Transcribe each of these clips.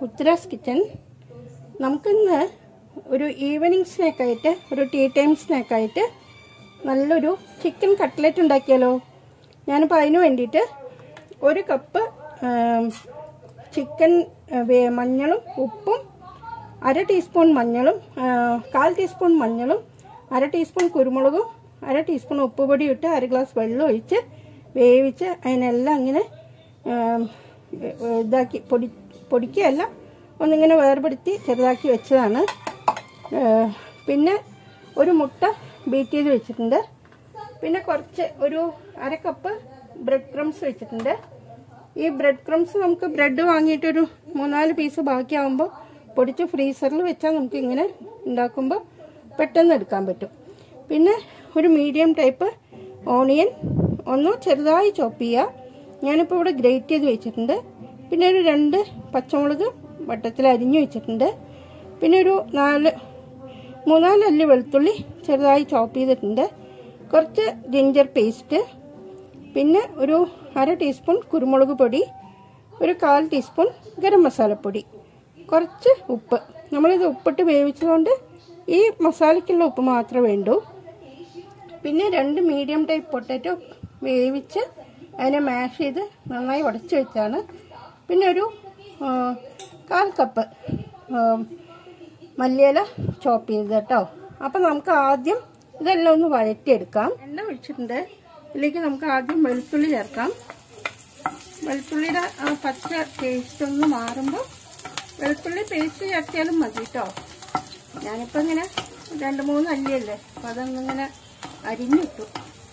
ഉത്തരാസ് kitchen നമുക്കിന്ന് ഒരു evening സ്നാക്കായിട്ട് ഒരു ടീ ടൈം സ്നാക്കായിട്ട് നല്ലൊരു ചിക്കൻ കട്ട്ലറ്റ് ഉണ്ടാക്കിയാലോ ഞാനിപ്പോൾ അതിന് വേണ്ടിയിട്ട് ഒരു കപ്പ് ചിക്കൻ വേ- മഞ്ഞളും ഉപ്പും അര ടീസ്പൂൺ മഞ്ഞളും ആ, കാൽ ടീസ്പൂൺ മഞ്ഞളും അര ടീസ്പൂൺ കുരുമുളകും അര ടീസ്പൂൺ ഉപ്പുപൊടി ഇട്ട് അര ഗ്ലാസ് വെള്ളം ഒഴിച്ച് വേവിച്ച് അതിനെല്ലാം ഇങ്ങനെ ആ, ഇതാക്കി പൊടി പൊടിക്കുകയല്ല ഒന്നിങ്ങനെ വേർപെടുത്തി ചെറുതാക്കി വെച്ചതാണ് ആ, പിന്നെ ഒരു മുട്ട ബീറ്റ് ചെയ്ത് വെച്ചിട്ടുണ്ട് പിന്നെ കുറച്ച് ഒരു അര കപ്പ് ബ്രെഡ് ക്രംസ് വെച്ചിട്ടുണ്ട് ഈ ബ്രെഡ് ക്രംസ് നമുക്ക് ബ്രെഡ് വാങ്ങിയിട്ടൊരു മൂന്നാല് പീസ് ബാക്കിയാവുമ്പോൾ പൊടിച്ച് ഫ്രീസറിൽ വെച്ചാൽ നമുക്ക് ഇങ്ങനെ ഉണ്ടാക്കുമ്പോൾ പെട്ടെന്ന് എടുക്കാൻ പറ്റും പിന്നെ ഒരു മീഡിയം ടൈപ്പ് ഓണിയൻ ഒന്ന് ചെറുതായി ചോപ്പ് ചെയ്യുക ഞാനിപ്പോൾ ഇവിടെ ഗ്രേറ്റ് ചെയ്ത് വെച്ചിട്ടുണ്ട് പിന്നെ ഒരു രണ്ട് പച്ചമുളക് വട്ടത്തിൽ അരിഞ്ഞു വെച്ചിട്ടുണ്ട് പിന്നെ ഒരു നാല് മൂന്നാല് അല്ലി വെളുത്തുള്ളി ചെറുതായി ചോപ്പ് ചെയ്തിട്ടുണ്ട് കുറച്ച് ജിഞ്ചർ പേസ്റ്റ് പിന്നെ ഒരു അര ടീസ്പൂൺ കുരുമുളക് പൊടി ഒരു കാൽ ടീസ്പൂൺ ഗരം മസാലപ്പൊടി കുറച്ച് ഉപ്പ് നമ്മളിത് ഉപ്പിട്ട് വേവിച്ചതുകൊണ്ട് ഈ മസാലയ്ക്കുള്ള ഉപ്പ് മാത്രമേ വേണ്ടൂ പിന്നെ രണ്ട് മീഡിയം ടൈപ്പ് പൊട്ടാറ്റോ വേവിച്ച് അതിനെ മാഷ് ചെയ്ത് നന്നായി ഉടച്ചു വെച്ചാണ് പിന്നെ ഒരു ആ, കാൽ കപ്പ് ആ, മല്ലിയില ചോപ്പ് ചെയ്ത് കേട്ടോ അപ്പം നമുക്ക് ആദ്യം ഇതെല്ലാം ഒന്ന് വഴറ്റിയെടുക്കാം എണ്ണ ഒഴിച്ചിട്ടുണ്ട് ഇതിലേക്ക് നമുക്ക് ആദ്യം വെളുത്തുള്ളി ചേർക്കാം വെളുത്തുള്ളിയുടെ ആ പച്ച ടേസ്റ്റ് ഒന്ന് മാറുമ്പോൾ വെളുത്തുള്ളി പേസ്റ്റ് ചേർത്തിയാലും മതി കേട്ടോ ഞാനിപ്പോൾ ഇങ്ങനെ രണ്ട് മൂന്ന് അല്ലിയല്ലേ അപ്പം അതൊന്നിങ്ങനെ അരിഞ്ഞിട്ടു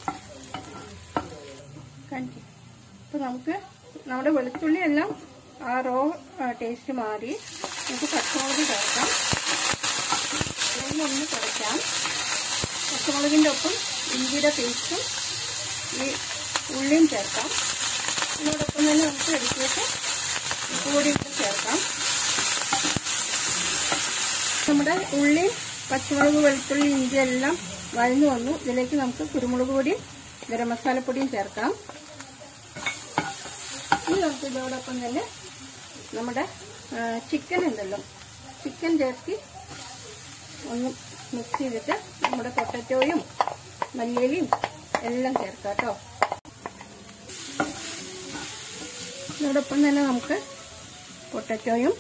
കണ്ടി അപ്പോൾ നമുക്ക് നമ്മുടെ വെളുത്തുള്ളി എല്ലാം ആ റോ ടേസ്റ്റ് മാറി നമുക്ക് പച്ചമുളക് ചേർക്കാം അല്ലെങ്കിൽ ഒന്ന് കുറയ്ക്കാം പച്ചമുളകിൻ്റെ ഒപ്പം ഇഞ്ചിയുടെ പേസ്റ്റും ഈ ഉള്ളിയും ചേർക്കാം ഇതിനോടൊപ്പം തന്നെ നമുക്ക് എടുത്തിട്ട് കൂടി ഇട്ട് ചേർക്കാം നമ്മുടെ ഉള്ളി പച്ചമുളക് വെളുത്തുള്ളി ഇഞ്ചി എല്ലാം വഴന്നു വന്നു ഇതിലേക്ക് നമുക്ക് കുരുമുളക് പൊടിയും ഗരം മസാലപ്പൊടിയും ചേർക്കാം ഇനി നമുക്ക് ഇതോടൊപ്പം തന്നെ നമ്മുടെ ചിക്കൻ ഉണ്ടല്ലോ ചിക്കൻ ചേർത്തി ഒന്ന് മിക്സ് ചെയ്തിട്ട് നമ്മുടെ പൊട്ടറ്റോയും മല്ലിയിലയും എല്ലാം ചേർക്കാം കേട്ടോ ഇതോടൊപ്പം തന്നെ നമുക്ക് പൊട്ടറ്റോയും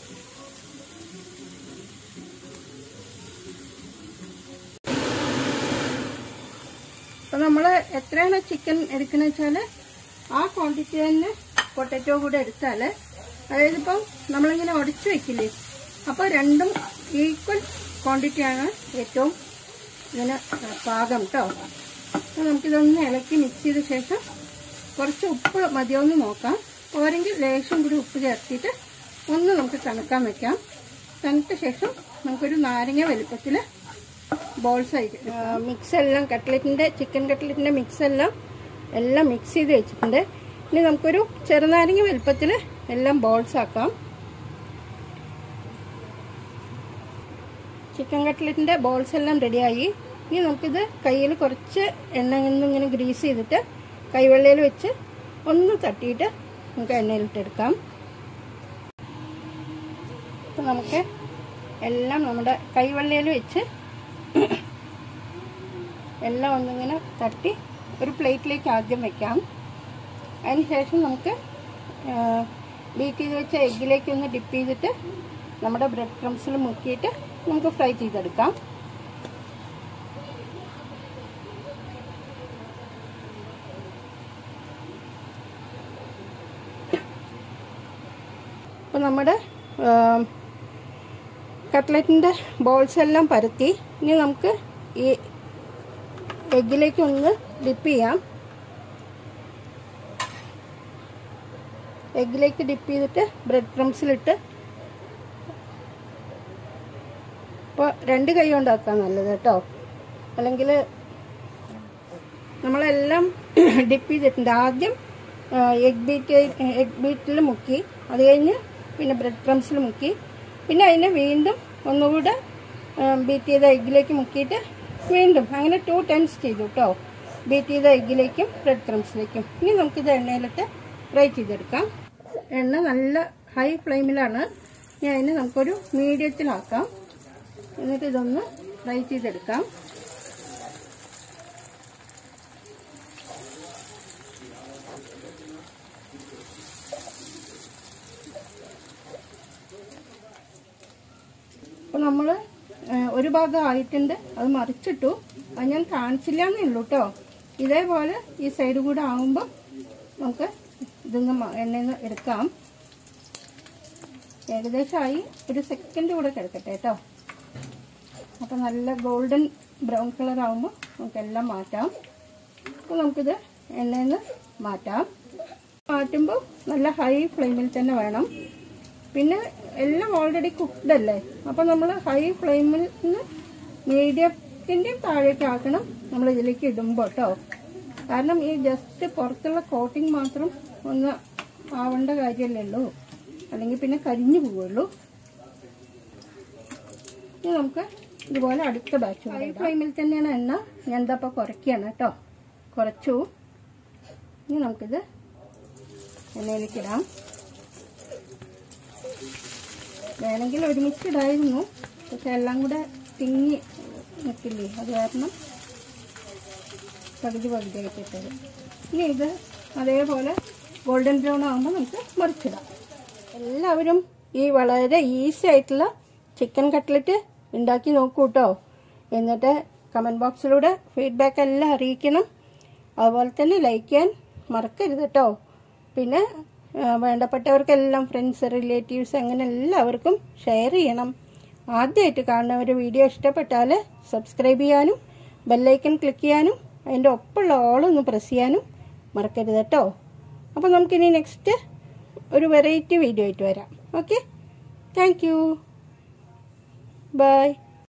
അപ്പൊ നമ്മൾ എത്രയാണ് ചിക്കൻ എടുക്കുന്ന വെച്ചാല് ആ ക്വാണ്ടിറ്റി തന്നെ പൊട്ടറ്റോ കൂടെ എടുത്താല് അതായത് ഇപ്പം നമ്മളിങ്ങനെ ഉടച്ചു വെക്കില്ലേ അപ്പൊ രണ്ടും ഈക്വൽ ക്വാണ്ടിറ്റിയാണ് ഏറ്റവും ഇതിന് പാകം കേട്ടോ അപ്പൊ നമുക്കിതൊന്ന് ഇളക്കി മിക്സ് ചെയ്ത ശേഷം കുറച്ച് ഉപ്പ് മതിയോന്ന് നോക്കാം പോരെങ്കിൽ ലേശം കൂടി ഉപ്പ് ചേർത്തിട്ട് ഒന്ന് നമുക്ക് തണുക്കാൻ വെക്കാം തണുത്ത ശേഷം നമുക്കൊരു നാരങ്ങ വലുപ്പത്തിൽ ബോൾസ് ആയിട്ട് മിക്സ് എല്ലാം കട്ട്ലറ്റിന്റെ ചിക്കൻ കട്ട്ലറ്റിന്റെ മിക്സ് എല്ലാം എല്ലാം മിക്സ് ചെയ്ത് വെച്ചിട്ടുണ്ട് ഇനി നമുക്കൊരു ചെറുനാരങ്ങ വലുപ്പത്തിൽ എല്ലാം ബോൾസ് ആക്കാം ചിക്കൻ കട്ട്ലറ്റിന്റെ ബോൾസ് എല്ലാം റെഡിയായി ഇനി നമുക്കിത് കയ്യിൽ കുറച്ച് എണ്ണ ഇങ്ങനെ ഗ്രീസ് ചെയ്തിട്ട് കൈവെള്ളയിൽ വെച്ച് ഒന്ന് തട്ടിയിട്ട് നമുക്ക് എണ്ണയിലിട്ടെടുക്കാം അപ്പം നമുക്ക് എല്ലാം നമ്മുടെ കൈവെള്ളയിൽ വെച്ച് എല്ലാം ഒന്നിങ്ങനെ തട്ടി ഒരു പ്ലേറ്റിലേക്ക് ആദ്യം വെക്കാം അതിന് ശേഷം നമുക്ക് ബീറ്റ് ചെയ്ത് വെച്ച എഗ്ഗിലേക്ക് ഒന്ന് ഡിപ്പ് ചെയ്തിട്ട് നമ്മുടെ ബ്രെഡ് ക്രംസിൽ മുക്കിയിട്ട് നമുക്ക് ഫ്രൈ ചെയ്തെടുക്കാം അപ്പോൾ നമ്മുടെ കട്ട്ലറ്റിൻ്റെ ബോൾസ് എല്ലാം പരത്തി ഇനി നമുക്ക് ഈ എഗ്ഗിലേക്ക് ഒന്ന് ഡിപ്പ് ചെയ്യാം എഗ്ഗിലേക്ക് ഡിപ്പ് ചെയ്തിട്ട് ബ്രെഡ് ക്രംസിലിട്ട് ഇപ്പോൾ രണ്ട് കൈ കൊണ്ടാക്കാൻ നല്ലത് കേട്ടോ അല്ലെങ്കിൽ നമ്മളെല്ലാം ഡിപ്പ് ചെയ്തിട്ടുണ്ട് ആദ്യം എഗ് ബീറ്റ് എഗ് ബീറ്റിൽ മുക്കി അത് കഴിഞ്ഞ് പിന്നെ ബ്രെഡ് ക്രംസിൽ മുക്കി പിന്നെ അതിനെ വീണ്ടും ഒന്നുകൂടെ ബീറ്റ് ചെയ്ത എഗ്ഗിലേക്ക് മുക്കിയിട്ട് വീണ്ടും അങ്ങനെ ടു ടൈംസ് ചെയ്തു കേട്ടോ ബീറ്റ് ചെയ്ത എഗ്ഗിലേക്കും ബ്രെഡ് ക്രംസിലേക്കും ഇനി നമുക്കിത് എണ്ണയിലിട്ട് ഫ്രൈ ചെയ്തെടുക്കാം എണ്ണ നല്ല ഹൈ ഫ്ലെയിമിലാണ് ഇനി അതിനെ നമുക്കൊരു മീഡിയത്തിലാക്കാം എന്നിട്ട് ഇതൊന്ന് ഫ്രൈ ചെയ്തെടുക്കാം അപ്പോൾ നമ്മൾ ഒരു ഭാഗം ആയിട്ടുണ്ട് അത് മറിച്ചിട്ടു അത് ഞാൻ കാണിച്ചില്ല എന്നേ ഉള്ളൂ കേട്ടോ ഇതേപോലെ ഈ സൈഡ് കൂടെ ആകുമ്പോൾ നമുക്ക് ഇതിന്ന് മ- എണ്ണയിൽ നിന്ന് എടുക്കാം ഏകദേശമായി ഒരു സെക്കൻഡ് കൂടെ കിടക്കട്ടെ കേട്ടോ അപ്പോൾ നല്ല ഗോൾഡൻ ബ്രൗൺ കളർ ആകുമ്പോൾ നമുക്കെല്ലാം മാറ്റാം അപ്പോൾ നമുക്കിത് എണ്ണയിൽ നിന്ന് മാറ്റാം മാറ്റുമ്പോൾ നല്ല ഹൈ ഫ്ലെയിമിൽ തന്നെ വേണം പിന്നെ എല്ലാം ഓൾറെഡി കുക്ക്ഡ് അല്ലേ അപ്പോൾ നമ്മൾ ഹൈ ഫ്ലെയിമിൽ നിന്ന് മീഡിയത്തിൻ്റെയും താഴേക്ക് ആക്കണം നമ്മൾ ഇതിലേക്ക് ഇടുമ്പോൾ കേട്ടോ കാരണം ഈ ജസ്റ്റ് പുറത്തുള്ള കോട്ടിങ് മാത്രം ഒന്ന് ആവേണ്ട കാര്യമല്ലേ ഉള്ളൂ അല്ലെങ്കിൽ പിന്നെ കരിഞ്ഞു പോവുള്ളൂ ഇനി നമുക്ക് ഇതുപോലെ അടുത്ത ബാച്ച് ഹൈ ഫ്ലെയിമിൽ തന്നെയാണ് എണ്ണ ഞാൻ എന്താ ഇപ്പോൾ കുറയ്ക്കുകയാണ് കേട്ടോ കുറച്ചു ഇനി നമുക്കിത് എണ്ണയിലേക്ക് ഇടാം വേണമെങ്കിൽ ഒരുമിച്ച് ഇടായിരുന്നു പക്ഷെ എല്ലാം കൂടെ തിങ്ങി നിൽക്കില്ലേ അത് കാരണം പകുതി പകുതിയായിട്ട് ഇട്ടത് ഇനി ഇത് അതേപോലെ ഗോൾഡൻ ബ്രൗൺ ആകുമ്പോൾ നമുക്ക് മറിച്ചിടാം എല്ലാവരും ഈ വളരെ ഈസി ആയിട്ടുള്ള ചിക്കൻ കട്ട്ലറ്റ് ഉണ്ടാക്കി നോക്കൂ കേട്ടോ എന്നിട്ട് കമൻറ്റ് ബോക്സിലൂടെ ഫീഡ്ബാക്ക് എല്ലാം അറിയിക്കണം അതുപോലെ തന്നെ ലൈക്ക് ചെയ്യാൻ മറക്കരുത് കേട്ടോ പിന്നെ ആ, വേണ്ടപ്പെട്ടവർക്കെല്ലാം ഫ്രണ്ട്സ് റിലേറ്റീവ്സ് അങ്ങനെ എല്ലാവർക്കും ഷെയർ ചെയ്യണം ആദ്യമായിട്ട് കാണുന്നവർ വീഡിയോ ഇഷ്ടപ്പെട്ടാൽ സബ്സ്ക്രൈബ് ചെയ്യാനും ബെല്ലൈക്കൺ ക്ലിക്ക് ചെയ്യാനും അതിൻ്റെ ഒപ്പമുള്ള ഓളൊന്ന് പ്രസ് ചെയ്യാനും മറക്കരുത് കേട്ടോ അപ്പോൾ നമുക്കിനി നെക്സ്റ്റ് ഒരു വെറൈറ്റി വീഡിയോ ആയിട്ട് വരാം ഓക്കെ താങ്ക് യു ബൈ